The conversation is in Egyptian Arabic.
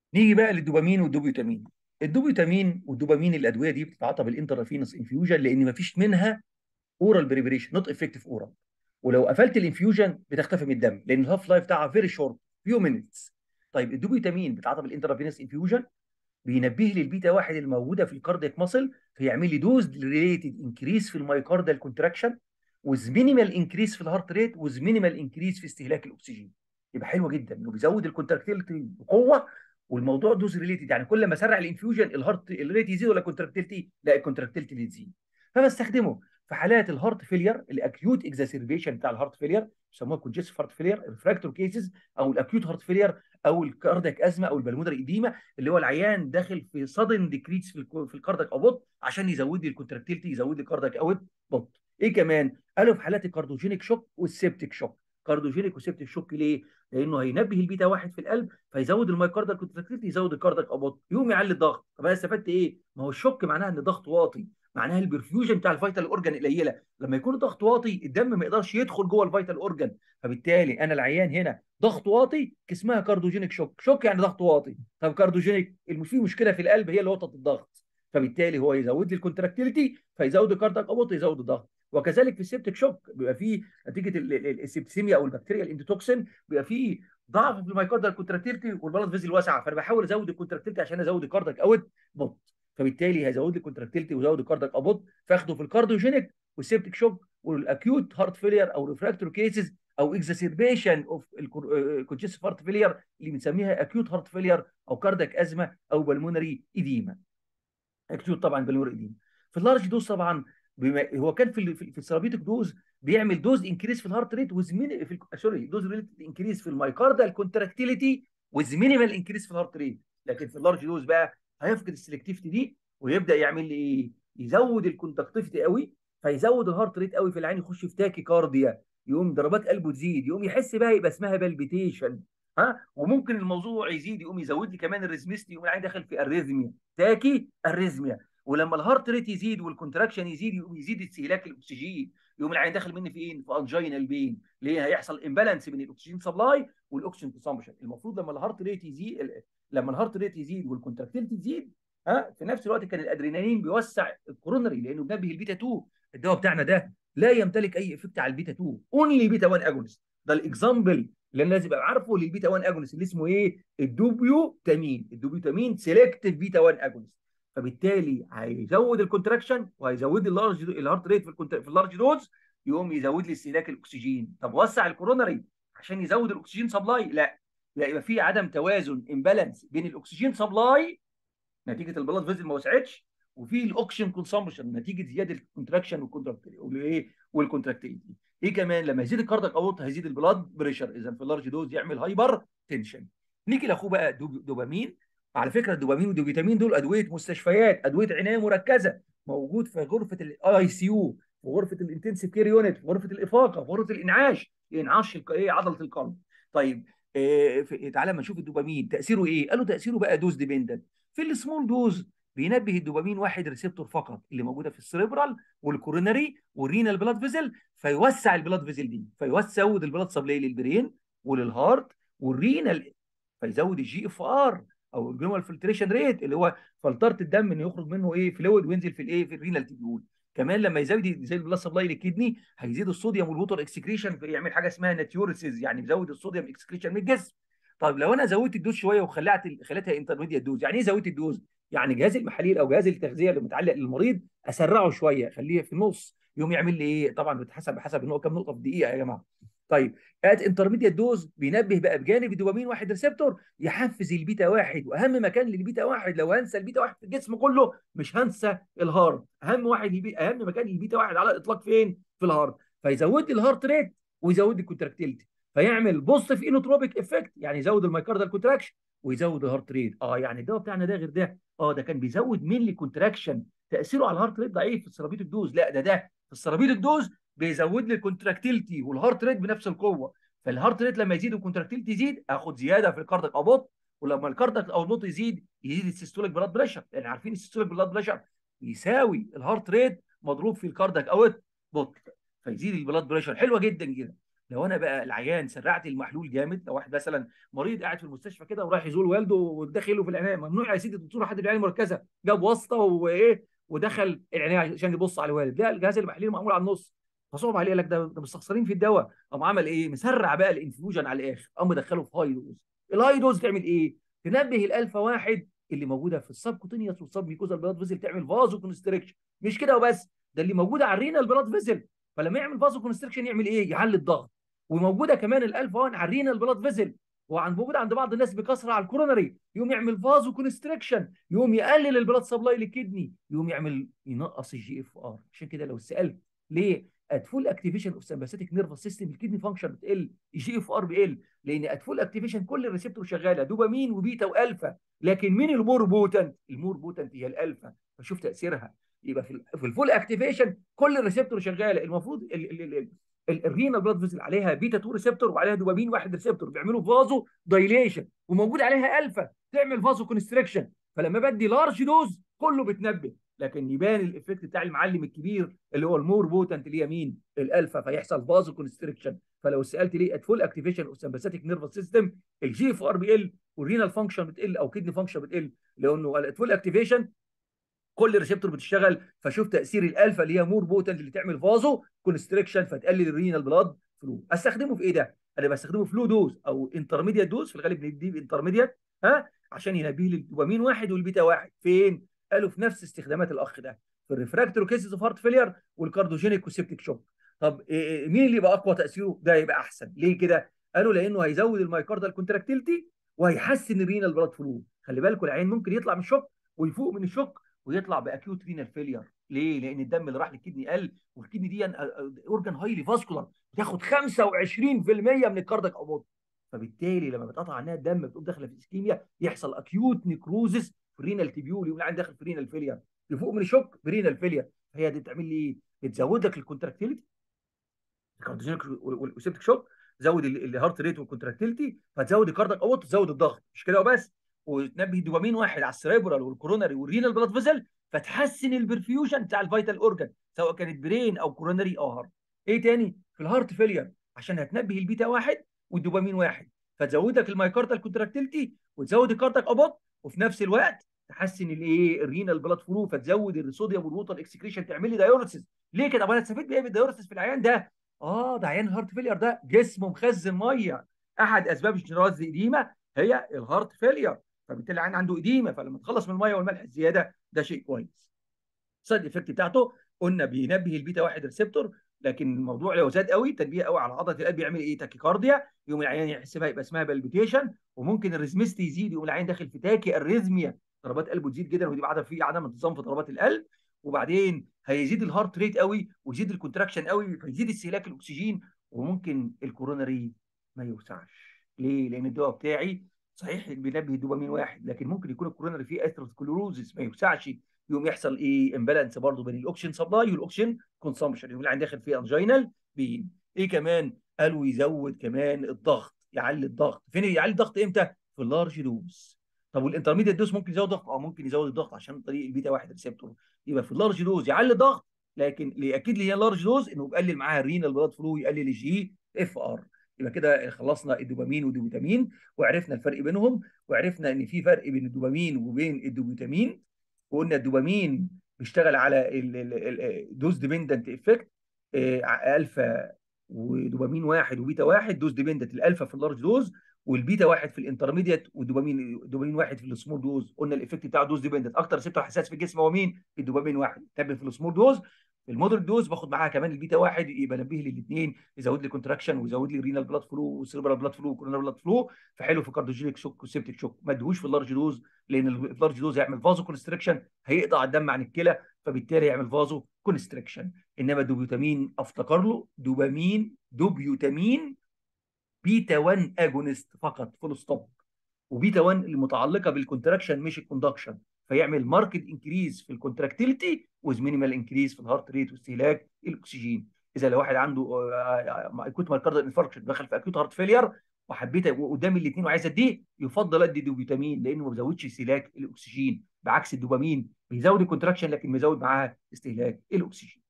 نيجي بقى للدوبامين والدوبيوتامين الدوبيوتامين والدوبامين الادويه دي بتتعاطى بالانترافينوس انفيوجن لان ما فيش منها اورال بريبريشن نوت افكتيف اورال ولو قفلت الانفيوجن بتختفي من الدم لان الهاف لايف بتاعها فيري شورت فيو مينتس طيب الدوبيوتامين بتتعاطى بالانترافينوس انفيوجن بينبه لي البيتا واحد الموجوده في الكاردياك ماسل فيعمل لي دوز ريليتد انكريس في المايكاردال كونتراكشن وز مينيمال انكريس في الهارت ريت وز مينيمال انكريس في استهلاك الاكسجين يبقى حلوه جدا انه بيزود الكونتراكتيلتي بقوه والموضوع دوز ريليتد يعني كل ما اسرع الانفيوجن الهارت الريت يزيد ولا الكونتراكتيلتي لا الكونتراكتيلتي اللي تزيد فبستخدمه في حالات الهارت فيلير الاكيوت اكزاسيربيشن بتاع الهارت فيلير بيسموها كونجستيف هارت فيلير ريفراكتور كيسز او الاكيوت هارت فيلير او الكاردياك ازمه او البلمونري ايديما اللي هو العيان داخل في صدن ديكريس في الكو- في الكاردياك اوت عشان يزود لي الكونتراكتيلتي يزود لي الكاردياك اوت بوت ايه كمان قالوا في حالات الكاردوجينيك شوك والسيبتيك شوك كاردوجينيك وسيبتيك شوك ليه لانه هينبه البيتا واحد في القلب فيزود المايكاردال كونتراكتيلتي يزود الكاردياك اوت يقوم يعلي الضغط طب انا استفدت ايه ما هو الشوك معناها ان الضغط واطي معناها البرفيوجن بتاع الفيتال اورجان قليله لما يكون الضغط واطي الدم ما يقدرش يدخل جوه الفيتال اورجان فبالتالي انا العيان هنا ضغط واطي اسمها كاردوجينيك شوك شوك يعني ضغط واطي طب كاردوجينيك الم- في مشكله في القلب هي اللي وطت الضغط فبالتالي هو يزود لي الكونتراكتيليتي فيزود الكاردياك اوت يزود الضغط وكذلك في السيبتيك شوك بيبقى فيه نتيجه ال- ال- السبتسيميا او البكتيريا الاندوتوكسين بيبقى فيه ضعف في المايكاردال كونتراكتيليتي والبلد فيزل واسعه فانا بحاول ازود الكونتراكتيليتي عشان ازود الكاردياك اوت بوت فبالتالي هيزود لي الكونتراكتيليتي ويزود الكاردياك اوت فاخده في الكارديوجينيك والسيبتيك شوك والاكيوت هارت فيلير او ريفراكتوري كيسز او اكزاسيربيشن اوف الكونجستيف هارت فيلير اللي بنسميها اكيوت هارت فيلير او كاردياك ازمه او بالمونري ايديما اكيوت طبعا بالمونري ايديما في اللارج دوز طبعا بما هو كان في ال- في في الثيرابيوتيك دوز بيعمل دوز انكريس في الهارت ريت ويز مين في ال- سوري دوز انكريس في المايكاردال كونتراكتيليتي ويز مينيمال انكريس في الهارت ريت لكن في اللارج دوز بقى هيفقد السلكتيفيتي دي ويبدا يعمل لي ايه؟ يزود الكونتاكتيفيتي قوي فيزود الهارت ريت قوي في العين يخش في تاكي كارديا يقوم ضربات قلبه تزيد يقوم يحس بقى يبقى اسمها بالبيتيشن ها وممكن الموضوع يزيد يقوم يزود لي كمان الريزمستي يقوم العين داخل في اريزميا تاكي اريزميا ولما الهارت ريت يزيد والكونتراكشن يزيد يقوم يزيد استهلاك الاكسجين يقوم العين داخل مني فين في انجينال بين ليه هيحصل امبالانس بين الاكسجين سبلاي والاكسجين كونسامبشن المفروض لما الهارت ريت يزيد لما الهارت ريت يزيد والكونتراكتيلتي تزيد ها في نفس الوقت كان الادرينالين بيوسع الكورونري لانه بينبه البيتا 2 الدواء بتاعنا ده لا يمتلك اي افكت على البيتا 2 اونلي بيتا 1 اجونست ده الاكزامبل اللي انا لازم ابقى عارفه للبيتا 1 اجونست اللي اسمه ايه الدوبيوتامين الدوبيوتامين سيلكتيف بيتا 1 اجونست فبالتالي هيزود الكونتراكشن وهيزود اللارج الهارت ريت في الكونت... في اللارج دوز يقوم يزود لي استهلاك الاكسجين طب وسع الكورونري عشان يزود الاكسجين سبلاي لا لا يبقى في عدم توازن امبالانس بين الاكسجين سبلاي نتيجه البلاد فيزل ما وسعتش وفي الاوكسجين كونسامبشن نتيجه زياده الكونتراكشن والكونتراكتيليتي والكونتراكتيليتي ايه كمان لما يزيد الكاردياك اوت هيزيد البلاد بريشر اذا في اللارج دوز يعمل هايبر تنشن نيجي لاخوه بقى دوب دوبامين على فكره الدوبامين والدوبيتامين دول ادويه مستشفيات ادويه عنايه مركزه موجود في غرفه الاي سي يو في غرفه الانتنسيف كير يونت في غرفه الافاقه في غرفه الانعاش انعاش الق- ايه عضله القلب طيب إيه في- تعالى ما نشوف الدوبامين تاثيره ايه قالوا تاثيره بقى دوز ديبندنت في السمول دوز بينبه الدوبامين واحد ريسبتور فقط اللي موجوده في السريبرال والكورونري والرينال بلاد فيزل فيوسع البلاد فيزل دي فيزود البلاد سبلاي للبرين وللهارت والرينال فيزود الجي اف ار او الجلومال فلتريشن ريت اللي هو فلتره الدم انه يخرج منه ايه فلويد وينزل في الايه في الرينال تيبيول كمان لما يزود زي البلاد سبلاي للكدني هيزيد الصوديوم والوتر اكسكريشن يعمل حاجه اسمها ناتيوريسيز يعني بيزود الصوديوم اكسكريشن من الجسم طيب لو انا زودت الدوز شويه وخلعت خليتها انترميديت دوز يعني ايه زودت الدوز يعني جهاز المحاليل او جهاز التغذيه اللي متعلق للمريض اسرعه شويه اخليه في النص يقوم يعمل لي ايه طبعا بتحسب بحسب ان هو كام نقطه في دقيقه يا جماعه طيب ات انترميديت دوز بينبه بقى بجانب الدوبامين واحد ريسبتور يحفز البيتا واحد واهم مكان للبيتا واحد لو هنسى البيتا واحد في الجسم كله مش هنسى الهارت اهم واحد البي... اهم مكان للبيتا واحد على الاطلاق فين في الهارت فيزود لي الهارت ريت ويزود لي الكونتراكتيلتي فيعمل بوزيتيف انوتروبيك افكت يعني يزود المايكاردال كونتراكشن ويزود الهارت ريت اه يعني الدواء بتاعنا ده غير ده اه ده كان بيزود مينلي كونتراكشن تاثيره على الهارت ريت ضعيف في السرابيت الدوز لا ده ده في السرابيت الدوز بيزود لي الكونتراكتيلتي والهارت ريت بنفس القوه فالهارت ريت لما يزيد والكونتراكتيلتي يزيد اخد زياده في الكاردياك ابوت ولما الكاردياك ابوت يزيد يزيد السيستوليك بلاد بريشر لان يعني عارفين السيستوليك بلاد بريشر يساوي الهارت ريت مضروب في الكاردياك اوت بوت فيزيد البلاد بريشر حلوه جدا كده لو انا بقى العيان سرعت المحلول جامد لو واحد مثلا مريض قاعد في المستشفى كده ورايح يزور والده وداخله في العنايه ممنوع يا سيدي الدكتور حد في العنايه المركزه جاب واسطه وايه ودخل العنايه عشان يبص على الوالد لا الجهاز المحلول معمول على النص فصعب عليه لك ده ده مستخسرين في الدواء قام عمل ايه مسرع بقى الانفيوجن على الاخر قام مدخله في هاي دوز الهاي دوز تعمل ايه تنبه الالفا واحد اللي موجوده في السبكوتينيوس والسب ميكوزا البلاد فيزل تعمل فازو كونستريكشن مش كده وبس ده اللي موجوده على الرينا البلاد فيزل فلما يعمل فازو كونستريكشن يعمل ايه يعلي الضغط وموجوده كمان الالفا 1 على الرينا البلاد فيزل وعند موجود عند بعض الناس بكثره على الكورونري يقوم يعمل فازو كونستريكشن يقوم يقلل البلاد سبلاي للكدني يقوم يعمل ينقص الجي اف ار عشان كده لو سالت ليه ات فول اكتيفيشن اوف سمباثيك نيرفس سيستم الكدني فانكشن بتقل الجي اف ار بيقل لان ات فول اكتيفيشن كل الريسبتور شغاله دوبامين وبيتا والفا لكن مين المور بوتنت المور بوتنت هي الالفا فشوف تاثيرها يبقى في في الفول اكتيفيشن كل الريسبتور شغاله المفروض ال ال ال الرينال بلاد فيزل عليها بيتا 2 ريسبتور وعليها دوبامين واحد ريسبتور بيعملوا فازو دايليشن وموجود عليها الفا تعمل فازو كونستريكشن فلما بدي لارج دوز كله بتنبه لكن يبان الايفكت بتاع المعلم الكبير اللي هو المور بوتنت اللي هي مين؟ الالفا فيحصل فازو كونستريكشن فلو سالت ليه ات فول اكتيفيشن اوف سمباثيك نيرفس سيستم الجي اف ار بيقل والرينال فانكشن بتقل او كدني فانكشن بتقل لانه ات فول اكتيفيشن كل ريسبتور بتشتغل فشوف تاثير الالفا اللي هي مور بوتنت اللي تعمل فازو كونستريكشن فتقلل الرينال بلاد فلو استخدمه في ايه ده؟ انا بستخدمه فلو دوز او انترميديت دوز في الغالب بنديه انترميديت ها عشان ينبيه للدوبامين واحد والبيتا واحد فين؟ قالوا في نفس استخدامات الاخ ده في الريفراكتوري كيسز اوف هارت فيلير والكاردوجينيك والسيبتيك شوك طب إيه مين اللي يبقى اقوى تاثيره؟ ده يبقى احسن ليه كده؟ قالوا لانه هيزود المايكاردال كونتراكتيلتي وهيحسن الرينال بلاد فلو خلي بالكم العين ممكن يطلع من الشوك ويفوق من الشوك ويطلع باكيوت رينال فيلير ليه؟ لان الدم اللي راح للكدني قل والكدني دي اورجان هايلي فاسكولار بتاخد 25% من الكاردياك اوبوت فبالتالي لما بتقطع عنها الدم بتقوم داخله في اسكيميا يحصل اكيوت نيكروزس في الرينال تيبيول يقوم العين داخل في رينال فيلير يفوق من الشوك برينال فيلير هي دي بتعمل لي ايه؟ بتزود لك الكونتراكتيليتي الكارديوجينيك والسيبتيك شوك تزود الهارت ريت والكونتراكتيليتي فتزود الكاردياك اوبوت تزود الضغط مش كده وبس وتنبه دوبامين واحد على السريبرال والكورونري والرينال بلاد فيزل فتحسن البرفيوجن بتاع الفيتال اورجان سواء كانت برين او كورونري او هارت ايه تاني في الهارت فيلير عشان هتنبه البيتا واحد والدوبامين واحد فتزود لك المايكاردال كونتراكتيلتي وتزود الكاردياك اوبوت وفي نفس الوقت تحسن الايه الرينال بلاد فلو فتزود الصوديوم والووتر اكسكريشن تعمل لي دايورسيس ليه كده؟ انا استفدت بايه بالدايورسيس في العيان ده؟ اه ده عيان الهارت فيلير ده جسمه مخزن ميه احد اسباب الجنراز الاديمه هي الهارت فيلير فبالتالي العين عنده اديمه فلما تخلص من الميه والملح الزياده ده شيء كويس. السايد افكت بتاعته قلنا بينبه البيتا واحد ريسبتور لكن الموضوع لو زاد قوي تنبيه قوي على عضله القلب يعمل ايه تاكيكارديا يقوم العيان يحسبها يبقى اسمها بالبيتيشن وممكن الريزمستي يزيد يقوم العيان داخل في تاكي الريزميا ضربات قلبه تزيد جدا ودي بعدها في عدم انتظام في ضربات القلب وبعدين هيزيد الهارت ريت قوي ويزيد الكونتراكشن قوي فيزيد استهلاك الاكسجين وممكن الكورونري ما يوسعش ليه؟ لان الدواء بتاعي صحيح بينبه الدوبامين واحد لكن ممكن يكون الكورونري فيه اثيروسكلوروزس ما يوسعش يقوم يحصل ايه امبالانس برضه بين الاوكسجين سبلاي والاوكسجين كونسامشن يقوم العين داخل فيه انجينال بين ايه كمان قالوا يزود كمان الضغط يعلي الضغط فين يعلي الضغط امتى في اللارج دوز طب والانترميديت دوز ممكن يزود ضغط اه ممكن يزود الضغط عشان طريق البيتا واحد ريسبتور يبقى في اللارج دوز يعلي الضغط لكن اللي اكيد لي هي اللارج دوز انه بيقلل معاها الرينال بلاد فلو يقلل الجي اف ار يبقى كده خلصنا الدوبامين والدوبيتامين وعرفنا الفرق بينهم وعرفنا ان في فرق بين الدوبامين وبين الدوبيتامين وقلنا الدوبامين بيشتغل على الدوز ديبندنت افكت الفا ودوبامين واحد وبيتا واحد دوز ديبندنت الالفا في اللارج دوز والبيتا واحد في الانترميديت والدوبامين دوبامين واحد في السمول دوز قلنا الايفكت بتاعه دوز ديبندنت اكتر ريسبتور حساس في الجسم هو مين؟ الدوبامين واحد تابع في السمول دوز في المودرن دوز باخد معاها كمان البيتا واحد يبقى نبه لي الاثنين يزود لي كونتراكشن ويزود لي رينال بلاد فلو وسيربرال بلاد فلو وكورونال بلاد فلو فحلو في كارديوجينيك شوك وسيبتيك شوك ما ادهوش في اللارج دوز لان اللارج دوز هيعمل فازو كونستريكشن هيقطع الدم عن الكلى فبالتالي يعمل فازو كونستريكشن انما الدوبيوتامين افتكر له دوبامين دوبيوتامين بيتا 1 اجونست فقط فول ستوب وبيتا 1 اللي متعلقه بالكونتراكشن مش الكوندكشن فيعمل ماركت انكريز في الكونتراكتيليتي ويز مينيمال انكريز في الهارت ريت واستهلاك الاكسجين اذا لو واحد عنده اكوت مايكاردال انفاركشن دخل في اكوت هارت فيلير وحبيت قدامي الاثنين وعايز اديه يفضل ادي دوبيتامين لانه ما بيزودش استهلاك الاكسجين بعكس الدوبامين بيزود الكونتراكشن لكن بيزود معاها استهلاك الاكسجين